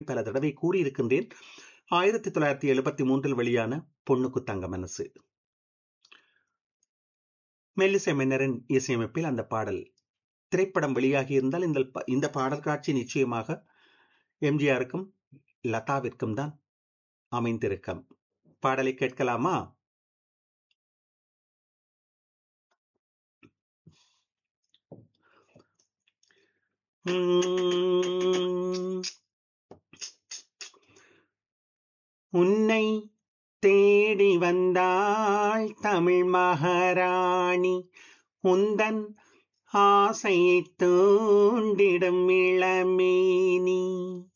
பல தடவை கூறியிருக்கின்றேன் ஆயிரத்தி தொள்ளாயிரத்தி எழுபத்தி மூன்றில் வெளியான பொண்ணுக்கு தங்க மனசு மெல்லிசை மன்னரின் இசையமைப்பில் அந்த பாடல் திரைப்படம் வெளியாகி இருந்தால் இந்த இந்த பாடல் காட்சி நிச்சயமாக எம்ஜிஆருக்கும் லதாவிற்கும் தான் அமைந்திருக்கும் பாடலை கேட்கலாமா உன்னை தேடி வந்தாள் தமிழ் மகாராணி உந்தன் ஆசையை தூண்டிடும் இளமேனி